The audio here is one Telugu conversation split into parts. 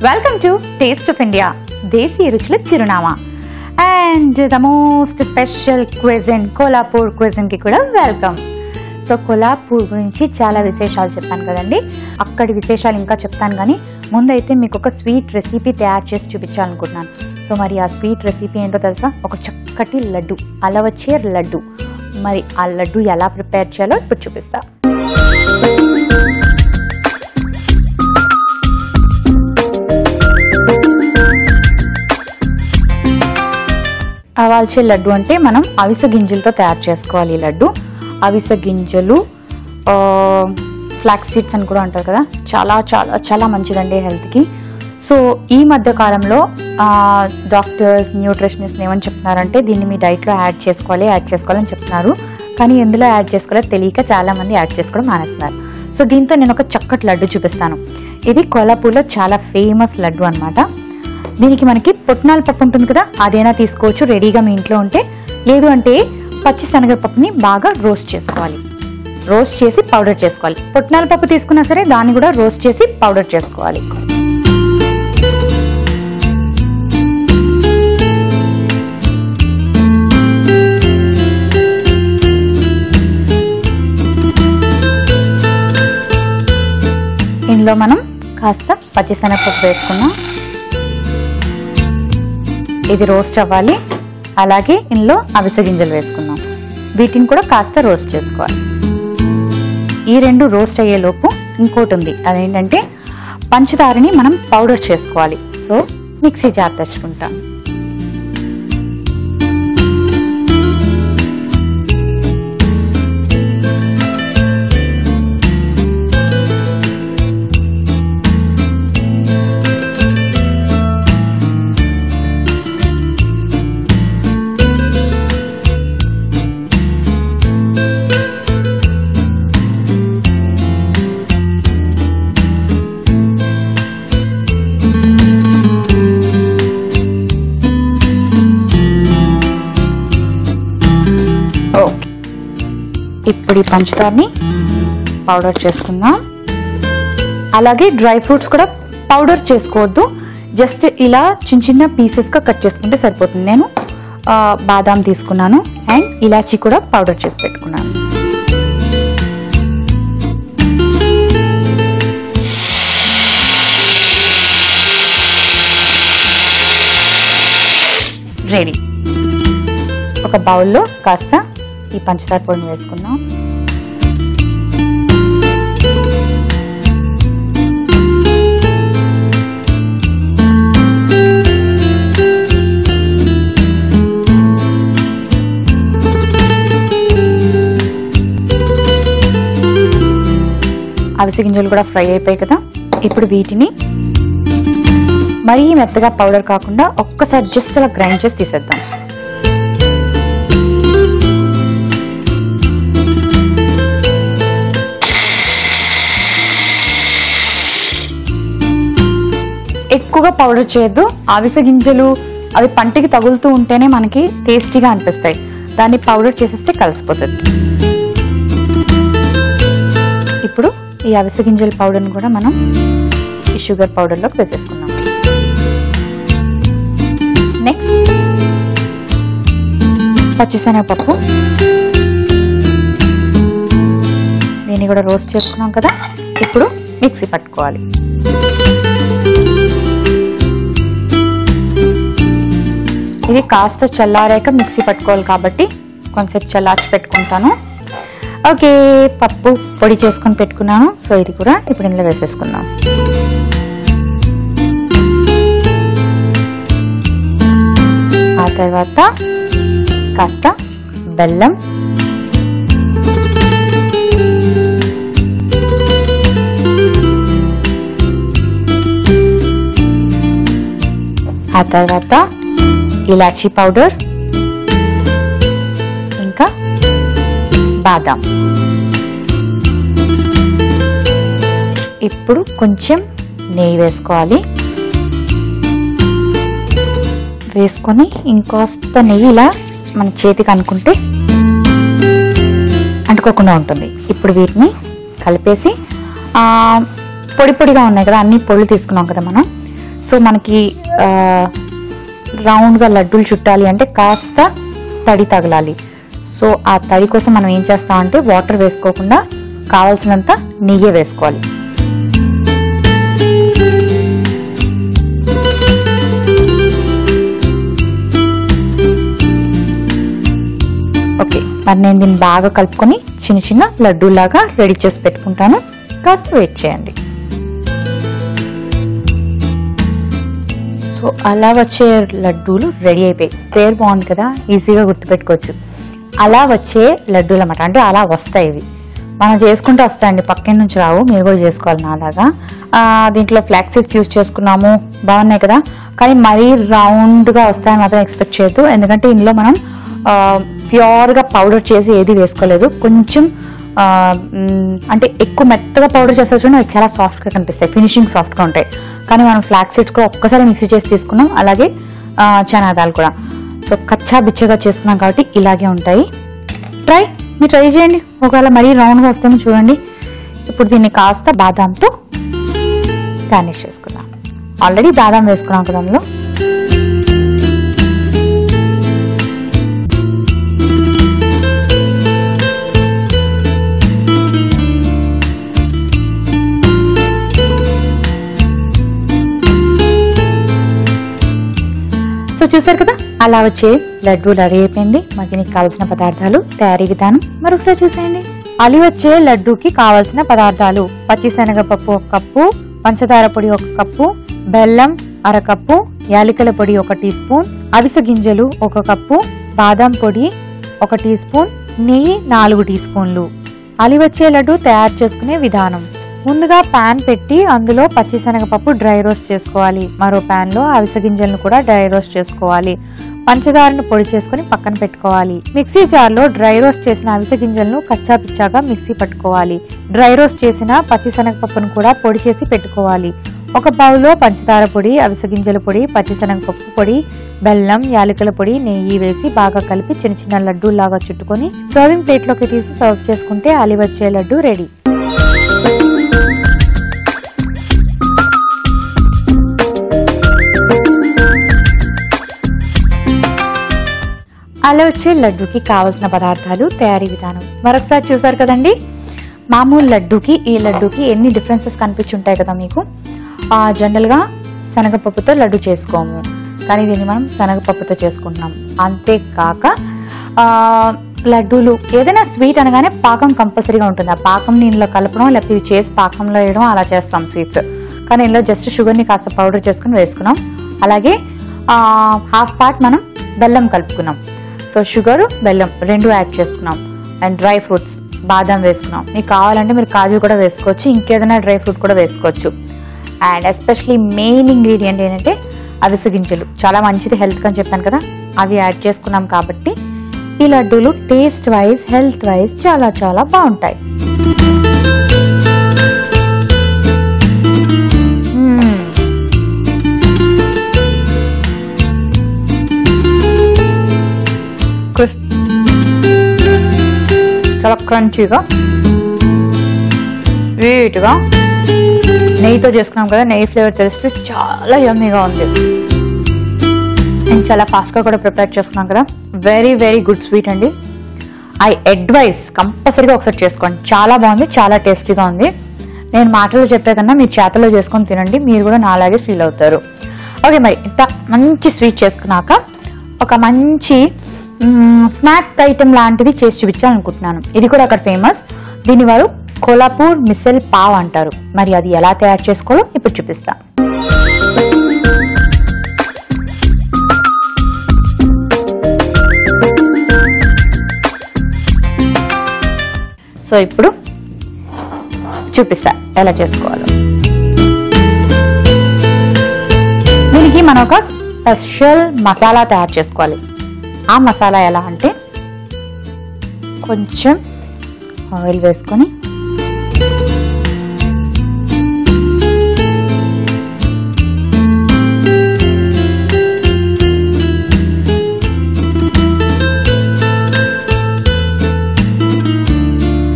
Welcome to taste of India దేశీయ రుచుల చిరునామా and the most special cuisine Kolhapur క్విజన్కి కూడా వెల్కమ్ సో కొల్లాపూర్ గురించి చాలా విశేషాలు చెప్పాను కదండి అక్కడి విశేషాలు ఇంకా చెప్తాను కానీ ముందైతే మీకు ఒక స్వీట్ రెసిపీ తయారు చేసి చూపించాలనుకుంటున్నాను సో మరి ఆ స్వీట్ రెసిపీ ఏంటో తెలుసా ఒక చక్కటి లడ్డు అలవచ్చే లడ్డు మరి ఆ లడ్డు ఎలా ప్రిపేర్ చేయాలో ఇప్పుడు చూపిస్తా అవాల్చే లడ్డు అంటే మనం అవిసె గింజలతో తయారు చేసుకోవాలి ఈ లడ్డు అవిసె గింజలు ఫ్లాక్స్ సీడ్స్ అని కూడా అంటారు కదా చాలా చాలా చాలా మంచిదండి హెల్త్కి సో ఈ మధ్య కాలంలో డాక్టర్స్ న్యూట్రిషనిస్ట్ ఏమని చెప్తున్నారంటే దీన్ని మీ డైట్లో యాడ్ చేసుకోవాలి యాడ్ చేసుకోవాలని చెప్తున్నారు కానీ ఎందులో యాడ్ చేసుకోవాలో తెలియక చాలామంది యాడ్ చేసుకోవడం మానేస్తున్నారు సో దీంతో నేను ఒక చక్కటి లడ్డు చూపిస్తాను ఇది కొల్లాపూర్లో చాలా ఫేమస్ లడ్డు అన్నమాట దీనికి మనకి పుట్నాల పప్పు ఉంటుంది కదా అదైనా తీసుకోవచ్చు రెడీగా మీ ఇంట్లో ఉంటే లేదు అంటే పచ్చి శనగపప్పుని బాగా రోస్ట్ చేసుకోవాలి రోస్ట్ చేసి పౌడర్ చేసుకోవాలి పుట్నాల పప్పు తీసుకున్నా సరే దాన్ని కూడా రోస్ట్ చేసి పౌడర్ చేసుకోవాలి ఇందులో మనం కాస్త పచ్చిశనగపప్పు వేసుకున్నాం ఇది రోస్ట్ అవ్వాలి అలాగే ఇందులో అవిసె గింజలు వేసుకుందాం వీటిని కూడా కాస్త రోస్ట్ చేసుకోవాలి ఈ రెండు రోస్ట్ అయ్యేలోపు ఇంకోటి ఉంది అదేంటంటే పంచదారని మనం పౌడర్ చేసుకోవాలి సో మిక్సీ జార్ తెచ్చుకుంటాం ఓకే ఇప్పుడు ఈ పంచదారని పౌడర్ చేసుకుందాం అలాగే డ్రై ఫ్రూట్స్ కూడా పౌడర్ చేసుకోవద్దు జస్ట్ ఇలా చిన్న చిన్న పీసెస్గా కట్ చేసుకుంటే సరిపోతుంది నేను ఆ, బాదాం తీసుకున్నాను అండ్ ఇలాచీ కూడా పౌడర్ చేసి పెట్టుకున్నాను రెడీ ఒక బౌల్లో కాస్త ఈ పంచదార పొడిని వేసుకుందాం అవిసె గింజలు కూడా ఫ్రై అయిపోయాయి కదా ఇప్పుడు వీటిని మరీ మెత్తగా పౌడర్ కాకుండా ఒక్కసారి జస్ట్ అలా గ్రైండ్ చేసి తీసేద్దాం ఎక్కువగా పౌడర్ చేయొద్దు అవిసె గింజలు అవి పంటికి తగులుతూ ఉంటేనే మనకి టేస్టీగా అనిపిస్తాయి దాన్ని పౌడర్ చేసేస్తే కలిసిపోతుంది ఇప్పుడు ఈ అవిసె గింజల పౌడర్ని కూడా మనం ఈ షుగర్ పౌడర్లోకి వేసేసుకున్నాం నెక్స్ట్ పచ్చిశనగపప్పు దీన్ని కూడా రోస్ట్ చేసుకున్నాం కదా ఇప్పుడు మిక్సీ పట్టుకోవాలి ఇది కాస్త చల్లారాక మిక్సీ పట్టుకోవాలి కాబట్టి కొంచెం చల్లార్చి పెట్టుకుంటాను ఓకే పప్పు పొడి చేసుకొని పెట్టుకున్నాను సో ఇది కూడా ఇప్పుడు ఇందులో వేసేసుకుందాం ఆ తర్వాత కాస్త బెల్లం ఆ తర్వాత ఇలాచీ పౌడర్ ఇంకా బాదాం ఇప్పుడు కొంచెం నెయ్యి వేసుకోవాలి వేసుకొని ఇంకాస్త నెయ్యి ఇలా మన చేతికి అనుకుంటే అంటుకోకుండా ఉంటుంది ఇప్పుడు వీటిని కలిపేసి ఆ, పొడి పొడిగా ఉన్నాయి కదా అన్ని పొడులు తీసుకున్నాం కదా మనం సో మనకి ఆ, రౌండ్గా లడ్డూలు చుట్టాలి అంటే కాస్త తడి తగలాలి సో ఆ తడి కోసం మనం ఏం చేస్తామంటే వాటర్ వేసుకోకుండా కావాల్సినంత నెయ్యి వేసుకోవాలి ఓకే మరి నేను దీన్ని బాగా కలుపుకొని చిన్న చిన్న లడ్డూలాగా రెడీ చేసి పెట్టుకుంటాను కాస్త వెయిట్ చేయండి సో అలా వచ్చే లడ్డూలు రెడీ అయిపోయాయి పేరు బాగుంది కదా ఈజీగా గుర్తుపెట్టుకోవచ్చు అలా వచ్చే లడ్డూలు అన్నమాట అంటే అలా వస్తాయి ఇవి మనం చేసుకుంటే వస్తాయండి పక్కన నుంచి రావు మీరు కూడా చేసుకోవాలి నాలాగా ఆ, దీంట్లో ఫ్లాక్ సీడ్స్ యూజ్ చేసుకున్నాము బాగున్నాయి కదా కానీ మరీ రౌండ్గా వస్తాయని మాత్రం ఎక్స్పెక్ట్ చేయొద్దు ఎందుకంటే ఇందులో మనం ప్యూర్గా పౌడర్ చేసి ఏది వేసుకోలేదు కొంచెం ఆ, మ్, అంటే ఎక్కువ మెత్తగా పౌడర్ చేస్తే చూడండి అవి చాలా సాఫ్ట్గా కనిపిస్తాయి ఫినిషింగ్ సాఫ్ట్గా ఉంటాయి కానీ మనం ఫ్లాక్ సీడ్స్ కూడా ఒక్కసారి మిక్సీ చేసి తీసుకున్నాం అలాగే ఆ, చనా దాల్ కూడా సో కచ్చా బిచ్చగా చేసుకున్నాం కాబట్టి ఇలాగే ఉంటాయి ట్రై మీరు ట్రై చేయండి ఒకవేళ మరీ రౌండ్గా వస్తేమో చూడండి ఇప్పుడు దీన్ని కాస్త బాదాంతో గార్నిష్ చేసుకుందాం ఆల్రెడీ బాదాం వేసుకున్నాం కదా అందులో సో చూసారు కదా అలా వచ్చే లడ్డూ రెడీ అయిపోయింది మరి దీనికి కావాల్సిన పదార్థాలు తయారీ విధానం మరొకసారి చూసేయండి అలి వచ్చే లడ్డూకి కావాల్సిన పదార్థాలు పచ్చిశనగపప్పు ఒక కప్పు పంచదార పొడి ఒక కప్పు బెల్లం అరకప్పు యాలకుల పొడి ఒక టీ స్పూన్ అవిసె గింజలు ఒక కప్పు బాదం పొడి ఒక టీ స్పూన్ నెయ్యి నాలుగు టీ స్పూన్లు అలి వచ్చే లడ్డు తయారు చేసుకునే విధానం ముందుగా పాన్ పెట్టి అందులో పచ్చిశనగపప్పు డ్రై రోస్ట్ చేసుకోవాలి మరో పాన్ లో అవిసె గింజలను కూడా డ్రై రోస్ట్ చేసుకోవాలి పంచదారను పొడి చేసుకొని పక్కన పెట్టుకోవాలి మిక్సీ జార్ లో డ్రై రోస్ట్ చేసిన అవిసె గింజలను కచ్చా పిచ్చాగా మిక్సీ పట్టుకోవాలి డ్రై రోస్ట్ చేసిన పచ్చిశనగపప్పును కూడా పొడి చేసి పెట్టుకోవాలి ఒక బౌల్లో పంచదార పొడి అవిసె గింజల పొడి పచ్చిశనగపప్పు పొడి బెల్లం యాలకుల పొడి నెయ్యి వేసి బాగా కలిపి చిన్న చిన్న లడ్డూలాగా చుట్టుకొని సర్వింగ్ ప్లేట్లోకి తీసి సర్వ్ చేసుకుంటే అలి వచ్చే లడ్డు రెడీ అలా వచ్చే లడ్డూకి కావలసిన పదార్థాలు తయారీ విధానం మరొకసారి చూసారు కదండి మామూలు లడ్డూకి ఈ లడ్డూకి ఎన్ని డిఫరెన్సెస్ కనిపించుంటాయి కదా మీకు ఆ, జనరల్గా శనగపప్పుతో లడ్డు చేసుకోము కానీ దీన్ని మనం శనగపప్పుతో చేసుకుంటున్నాం అంతేకాక ఆ, లడ్డూలు ఏదైనా స్వీట్ అనగానే పాకం కంపల్సరీగా ఉంటుంది ఆ పాకం నీళ్ళలో కలపడం లేకపోతే ఇవి చేసి పాకంలో వేయడం అలా చేస్తాం స్వీట్స్ కానీ ఇందులో జస్ట్ షుగర్ని కాస్త పౌడర్ చేసుకుని వేసుకున్నాం అలాగే హాఫ్ పార్ట్ మనం బెల్లం కలుపుకున్నాం సో షుగర్ బెల్లం రెండు యాడ్ చేసుకున్నాం అండ్ డ్రై ఫ్రూట్స్ బాదం వేసుకున్నాం మీకు కావాలంటే మీరు కాజు కూడా వేసుకోవచ్చు ఇంకేదైనా డ్రై ఫ్రూట్ కూడా వేసుకోవచ్చు అండ్ ఎస్పెషలీ మెయిన్ ఇంగ్రీడియంట్ ఏంటంటే అవిసె గింజలు చాలా మంచిది హెల్త్ అని చెప్పాను కదా అవి యాడ్ చేసుకున్నాం కాబట్టి ఈ లడ్డూలు టేస్ట్ వైజ్ హెల్త్ వైజ్ చాలా చాలా బాగుంటాయి మ్మ్. క్రిస్- చాలా క్రంచీగా స్వీట్గా నెయ్యితో చేసుకున్నాం కదా నెయ్యి ఫ్లేవర్ తెలిస్తే చాలా యమ్మీగా ఉంది అండ్ చాలా ఫాస్ట్గా కూడా ప్రిపేర్ చేసుకున్నాం కదా వెరీ వెరీ గుడ్ స్వీట్ అండి ఐ అడ్వైస్ కంపల్సరీగా ఒకసారి చేసుకోండి చాలా బాగుంది చాలా టేస్టీగా ఉంది నేను మాటలు చెప్పే కన్నా మీరు చేతలో చేసుకొని తినండి మీరు కూడా నాలాగే ఫీల్ అవుతారు ఓకే మరి ఇంత మంచి స్వీట్ చేసుకున్నాక ఒక మంచి స్నాక్ ఐటెం లాంటిది చేసి చూపించాలనుకుంటున్నాను ఇది కూడా అక్కడ ఫేమస్ దీన్ని వారు కోలాపూర్ మిసెల్ పావ్ అంటారు మరి అది ఎలా తయారు చేసుకోవాలో ఇప్పుడు చూపిస్తా సో ఇప్పుడు చూపిస్తా ఎలా చేసుకోవాలో దీనికి మనం ఒక స్పెషల్ మసాలా తయారు చేసుకోవాలి ఆ మసాలా ఎలా అంటే కొంచెం ఆయిల్ వేసుకొని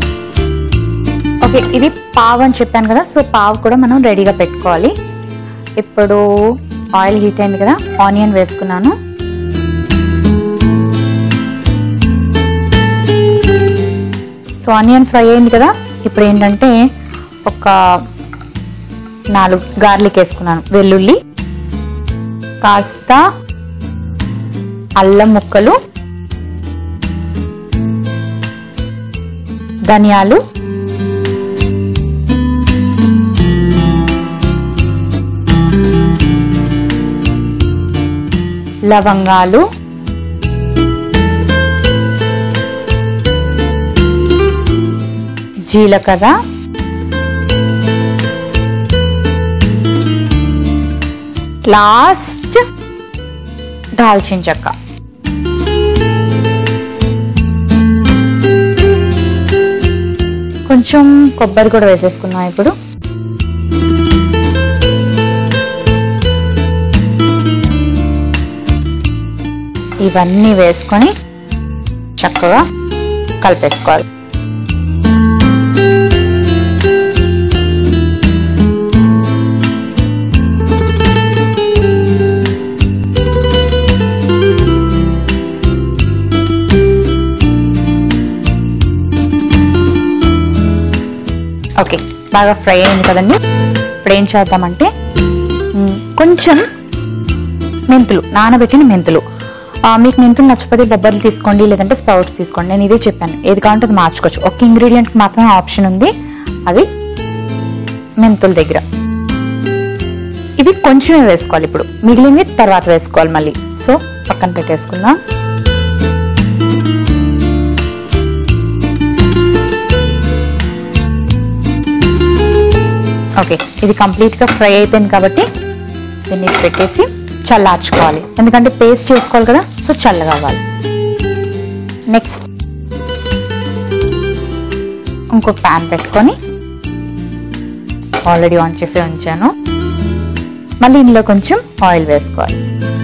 ఓకే ఇది పావు అని చెప్పాను కదా సో పావు కూడా మనం రెడీగా పెట్టుకోవాలి ఇప్పుడు ఆయిల్ హీట్ అయింది కదా ఆనియన్ వేసుకున్నాను సో ఆనియన్ ఫ్రై అయింది కదా ఇప్పుడు ఏంటంటే ఒక నాలుగు గార్లిక్ వేసుకున్నాను వెల్లుల్లి కాస్త అల్లం ముక్కలు ధనియాలు లవంగాలు జీలకర్ర లాస్ట్ దాల్చిన చెక్క కొంచెం కొబ్బరి కూడా వేసేసుకున్నాం ఇప్పుడు ఇవన్నీ వేసుకొని చక్కగా కలిపేసుకోవాలి ఓకే బాగా ఫ్రై అయింది కదండి ఇప్పుడు ఏం చేద్దామంటే మ్, కొంచెం మెంతులు నానబెట్టిన మెంతులు ఆ, మీకు మెంతులు నచ్చకపోతే బొబ్బర్లు తీసుకోండి లేదంటే స్ప్రౌట్స్ తీసుకోండి నేను ఇదే చెప్పాను ఏది కావాలంటే అది మార్చుకోవచ్చు ఒక ఇంగ్రీడియంట్ మాత్రమే ఆప్షన్ ఉంది అది మెంతుల దగ్గర ఇవి కొంచెమే వేసుకోవాలి ఇప్పుడు మిగిలినవి తర్వాత వేసుకోవాలి మళ్ళీ సో పక్కన పెట్టేసుకుందాం ఓకే ఇది కంప్లీట్ గా ఫ్రై అయిపోయింది కాబట్టి దీన్ని పెట్టేసి చల్లార్చుకోవాలి ఎందుకంటే పేస్ట్ చేసుకోవాలి కదా సో చల్లగా అవ్వాలి నెక్స్ట్ ఇంకొక ప్యాన్ పెట్టుకొని ఆల్రెడీ ఆన్ చేసి ఉంచాను మళ్ళీ ఇందులో కొంచెం ఆయిల్ వేసుకోవాలి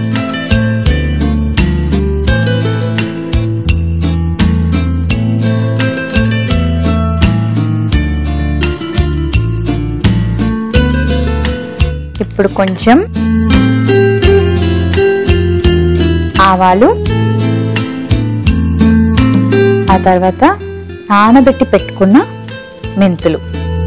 ఇప్పుడు కొంచెం ఆవాలు ఆ తర్వాత నానబెట్టి పెట్టుకున్న మెంతులు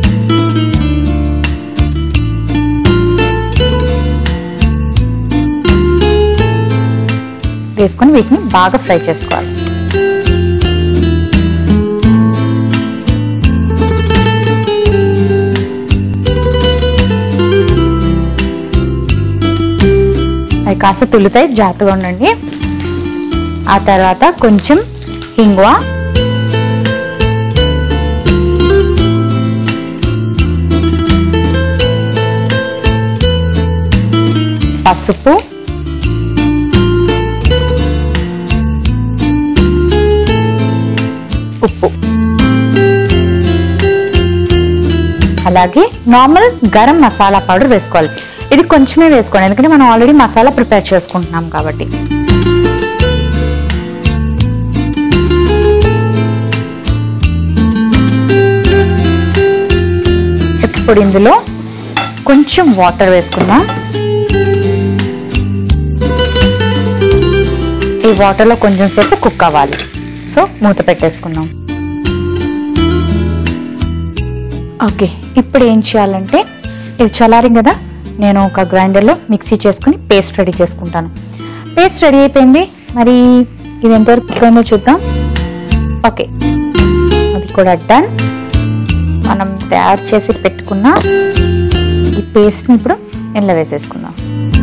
వేసుకొని వీటిని బాగా ఫ్రై చేసుకోవాలి అవి కాస్త తుల్లుతాయి జాగ్రత్తగా ఉండండి ఆ తర్వాత కొంచెం హింగువ పసుపు ఉప్పు అలాగే నార్మల్ గరం మసాలా పౌడర్ వేసుకోవాలి ఇది కొంచెమే వేసుకోండి ఎందుకంటే మనం ఆల్రెడీ మసాలా ప్రిపేర్ చేసుకుంటున్నాం కాబట్టి ఇప్పుడు ఇందులో కొంచెం వాటర్ వేసుకుందాం ఈ వాటర్లో కొంచెం సేపు కుక్ అవ్వాలి సో మూత పెట్టేసుకుందాం ఓకే ఇప్పుడు ఏం చేయాలంటే ఇది చల్లారింది కదా నేను ఒక గ్రైండర్లో మిక్సీ చేసుకుని పేస్ట్ రెడీ చేసుకుంటాను పేస్ట్ రెడీ అయిపోయింది మరి ఇది ఎంతవరకు కుక్ అయిందో చూద్దాం ఓకే అది కూడా డన్ మనం తయారు చేసి పెట్టుకున్న ఈ పేస్ట్ని ఇప్పుడు ఇందులో వేసేసుకుందాం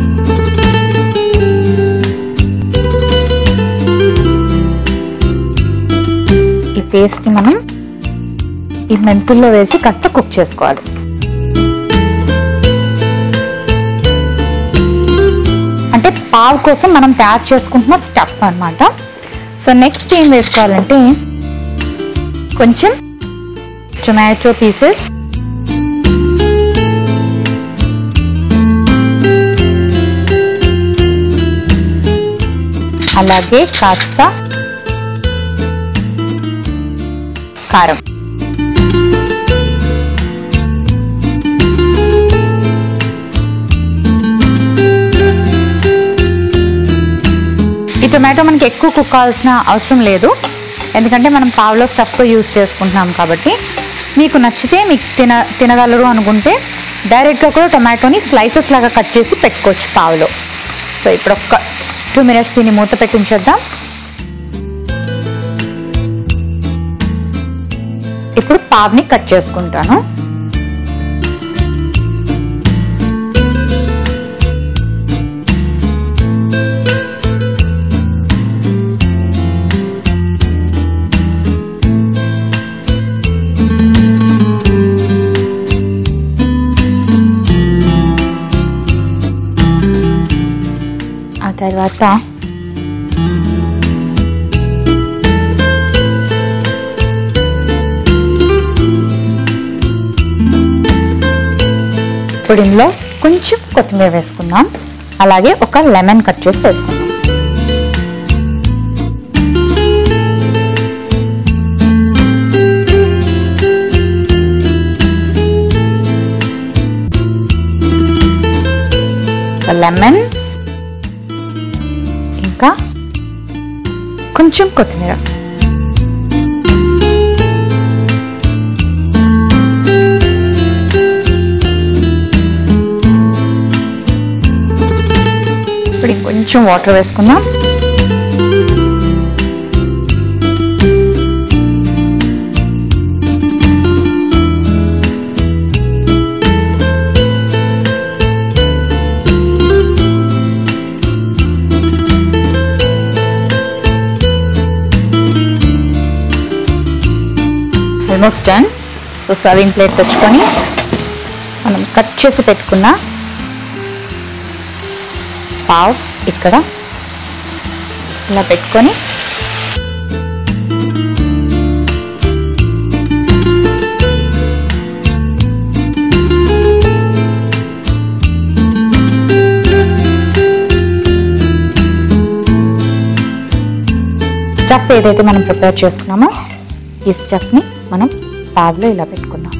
ఈ పేస్ట్ని మనం ఈ మెంతుల్లో వేసి కాస్త కుక్ చేసుకోవాలి అంటే పావు కోసం మనం తయారు చేసుకుంటున్న స్టఫ్ అన్నమాట సో నెక్స్ట్ ఏం వేసుకోవాలంటే కొంచెం టొమాటో పీసెస్ అలాగే కాస్త కారం టొమాటో మనకి ఎక్కువ కుక్ కావాల్సిన అవసరం లేదు ఎందుకంటే మనం పావులో స్టఫ్తో యూస్ చేసుకుంటున్నాం కాబట్టి మీకు నచ్చితే మీకు తిన తినగలరు అనుకుంటే డైరెక్ట్గా కూడా టొమాటోని స్లైసెస్ లాగా కట్ చేసి పెట్టుకోవచ్చు పావులో సో ఇప్పుడు ఒక్క టూ మినిట్స్ దీన్ని మూత పెట్టించేద్దాం ఇప్పుడు పావుని కట్ చేసుకుంటాను ఆ తర్వాత ఇప్పుడు ఇందులో కొంచెం కొత్తిమీర వేసుకుందాం అలాగే ఒక లెమన్ కట్ చేసి వేసుకుందాం లెమన్ ఇంకా కొంచెం కొత్తిమీర ఇప్పుడు కొంచెం వాటర్ వేసుకుందాం almost done so serving plate తెచ్చుకొని మనం కట్ చేసి పెట్టుకున్న పావ్ ఇక్కడ ఇలా పెట్టుకొని స్టఫ్ ఏదైతే మనం ప్రిపేర్ చేసుకున్నామో ఈ స్టఫ్ని మనం పావ్లో ఇలా పెట్టుకుందాం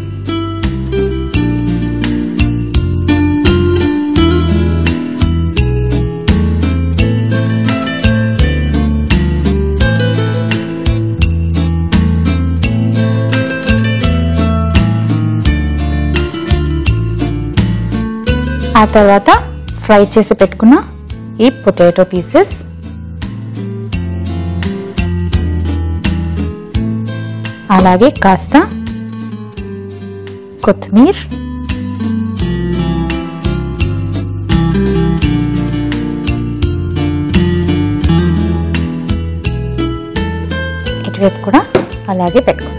ఆ తర్వాత ఫ్రై చేసి పెట్టుకున్న ఈ పొటాటో పీసెస్ అలాగే కాస్త కొత్తిమీర ఇటువైపు కూడా అలాగే పెట్టుకున్నాం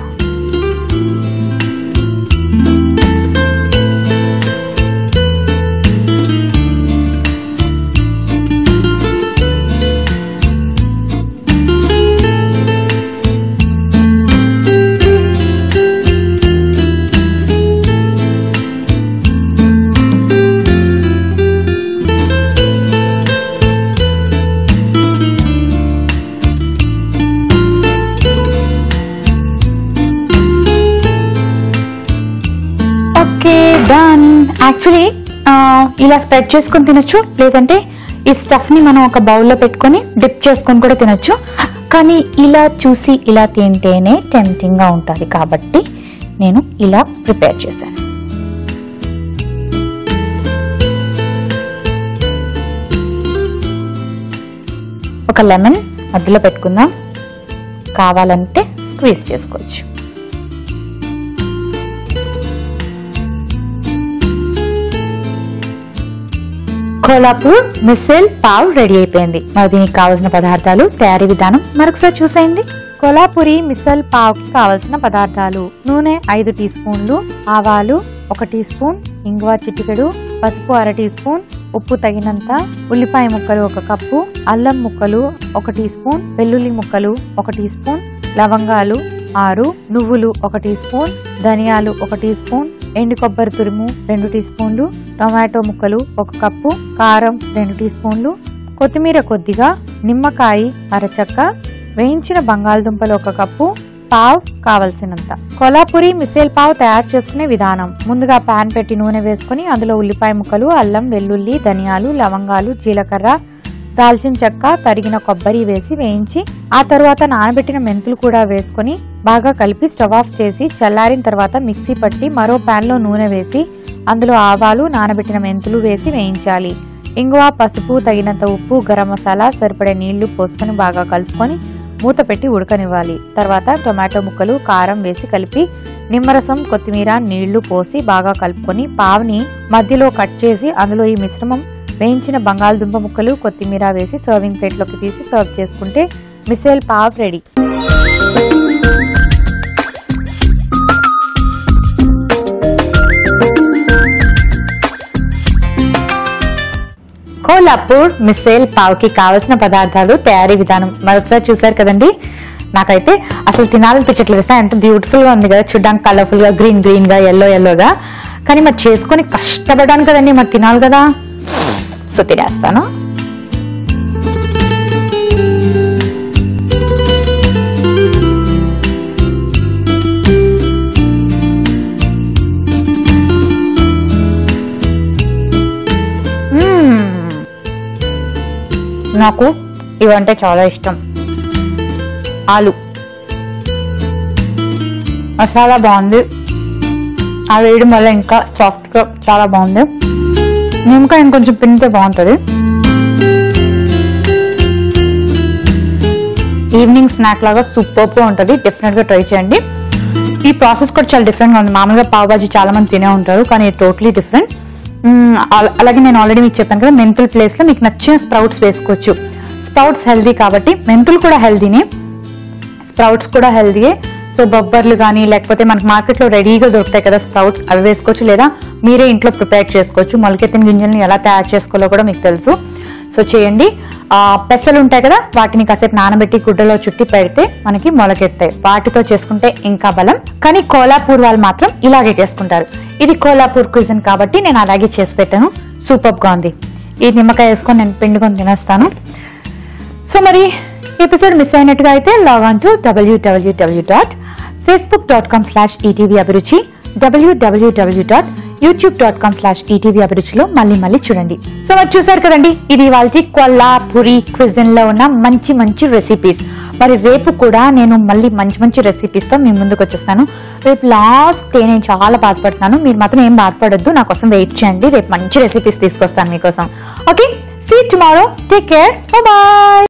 ఓకే డన్ యాక్చువల్లీ ఇలా స్ప్రెడ్ చేసుకొని తినొచ్చు లేదంటే ఈ స్టఫ్ ని మనం ఒక బౌల్లో పెట్టుకొని డిప్ చేసుకొని కూడా తినొచ్చు కానీ ఇలా చూసి ఇలా తింటేనే టెంప్టింగ్ గా ఉంటుంది కాబట్టి నేను ఇలా ప్రిపేర్ చేశాను ఒక లెమన్ మధ్యలో పెట్టుకుందాం కావాలంటే స్క్వీజ్ చేసుకోవచ్చు కోలాపూర్ మిసిల్ పావ్ రెడీ అయిపోయింది మరి దీనికి కావాల్సిన పదార్థాలు తయారీ విధానం మరొకసారి చూసేయండి కోలాపురి మిసల్ పావ్ కి కావలసిన పదార్థాలు నూనె ఐదు టీ స్పూన్లు ఆవాలు ఒక టీ స్పూన్ ఇంగువ చిటికెడు పసుపు అర టీ స్పూన్ ఉప్పు తగినంత ఉల్లిపాయ ముక్కలు ఒక కప్పు అల్లం ముక్కలు ఒక టీ స్పూన్ వెల్లుల్లి ముక్కలు ఒక టీ స్పూన్ లవంగాలు ఆరు నువ్వులు ఒక టీ స్పూన్ ధనియాలు ఒక టీ స్పూన్ ఎండు కొబ్బరి తురుము రెండు టీ స్పూన్లు టొమాటో ముక్కలు ఒక కప్పు కారం రెండు టీ స్పూన్లు కొత్తిమీర కొద్దిగా నిమ్మకాయ అరచక్క వేయించిన బంగాళదుంపలు ఒక కప్పు పావ్ కావలసినంత కొలాపురి మిసేల్ పావ్ తయారు చేసుకునే విధానం ముందుగా పాన్ పెట్టి నూనె వేసుకుని అందులో ఉల్లిపాయ ముక్కలు అల్లం వెల్లుల్లి ధనియాలు లవంగాలు జీలకర్ర దాల్చిన చెక్క తరిగిన కొబ్బరి వేసి వేయించి ఆ తర్వాత నానబెట్టిన మెంతులు కూడా వేసుకొని బాగా కలిపి స్టవ్ ఆఫ్ చేసి చల్లారిన తర్వాత మిక్సీ పట్టి మరో pan లో నూనె వేసి అందులో ఆవాలు నానబెట్టిన మెంతులు వేసి వేయించాలి ఇంగువ పసుపు తగినంత ఉప్పు గరం మసాలా సరిపడే నీళ్లు పోసుకొని బాగా కలుపుకొని మూత పెట్టి ఉడకనివ్వాలి తర్వాత టొమాటో ముక్కలు కారం వేసి కలిపి నిమ్మరసం కొత్తిమీర నీళ్లు పోసి బాగా కలుపుకొని పావుని మధ్యలో కట్ చేసి అందులో ఈ మిశ్రమం వేయించిన బంగాళదుంప ముక్కలు కొత్తిమీర వేసి సర్వింగ్ ప్లేట్లోకి తీసి సర్వ్ చేసుకుంటే మిసేల్ పావ్ రెడీ కోల్హాపూర్ మిస్సేల్ పావ్కి కావలసిన పదార్థాలు తయారీ విధానం మరొకసారి చూసారు కదండి నాకైతే అసలు తినాలనిపించట్లేదు సార్ ఎంత బ్యూటిఫుల్ గా ఉంది కదా చూడడానికి కలర్ఫుల్ గా గ్రీన్ గ్రీన్ గా ఎల్లో ఎల్లోగా కానీ మరి చేసుకొని కష్టపడాను కదండి మరి తినాలి కదా సో తినేస్తాను మ్మ్. నాకు ఇవంటే చాలా ఇష్టం ఆలు మసాలా బాగుంది ఆ వేయడం వల్ల ఇంకా సాఫ్ట్గా చాలా బాగుంది ఇంకా ఇంకొంచెం పిండితే బాగుంటుంది ఈవినింగ్ స్నాక్ లాగా సూపర్గా ఉంటుంది డెఫినెట్గా ట్రై చేయండి ఈ ప్రాసెస్ కూడా చాలా డిఫరెంట్గా ఉంది మామూలుగా పావ్ బాజీ చాలా మంది తినే ఉంటారు కానీ టోటలీ డిఫరెంట్ అలాగే నేను ఆల్రెడీ మీకు చెప్పాను కదా మెంతుల్ ప్లేస్లో మీకు నచ్చిన స్ప్రౌట్స్ వేసుకోవచ్చు స్ప్రౌట్స్ హెల్దీ కాబట్టి మెంతులు కూడా హెల్దీనే స్ప్రౌట్స్ కూడా హెల్దీయే సో బొబ్బర్లు కానీ లేకపోతే మనకి మార్కెట్లో రెడీగా దొరుకుతాయి కదా స్ప్రౌట్స్ అవి వేసుకోవచ్చు లేదా మీరే ఇంట్లో ప్రిపేర్ చేసుకోవచ్చు మొలకెత్తిన గింజల్ని ఎలా తయారు చేసుకోవాలో కూడా మీకు తెలుసు సో చేయండి ఆ, పెసలు ఉంటాయి కదా వాటిని కాసేపు నానబెట్టి గుడ్డలో చుట్టి పెడితే మనకి మొలకెత్తాయి వాటితో చేసుకుంటే ఇంకా బలం కానీ కోలాపూర్ వాళ్ళు మాత్రం ఇలాగే చేసుకుంటారు ఇది కోలాపూర్ క్విజన్ కాబట్టి నేను అలాగే చేసి పెట్టాను సూపర్ గా ఉంది ఈ నిమ్మకాయ వేసుకొని నేను పిండుకొని తినేస్తాను సో మరి ఎపిసోడ్ మిస్ అయినట్టుగా అయితే log on to WWW dot Facebook dot com slash ETV Abhiruchi WWW dot YouTube dot com slash ETV అభిరుచిలో మళ్ళీ మళ్ళీ చూడండి సో మరి చూసారు కదండి ఇది వాళ్ళ కొల్లాపురి క్విజన్ లో ఉన్న మంచి మంచి రెసిపీస్ మరి రేపు కూడా నేను మళ్ళీ మంచి మంచి recipes తో మీ ముందుకు వచ్చేస్తాను రేపు లాస్ట్ డే నేను చాలా బాధపడుతున్నాను మీరు మాత్రం ఏం బాధపడొద్దు నా కోసం వెయిట్ చేయండి రేపు మంచి రెసిపీస్ తీసుకొస్తాను మీకోసం okay see tomorrow take care bye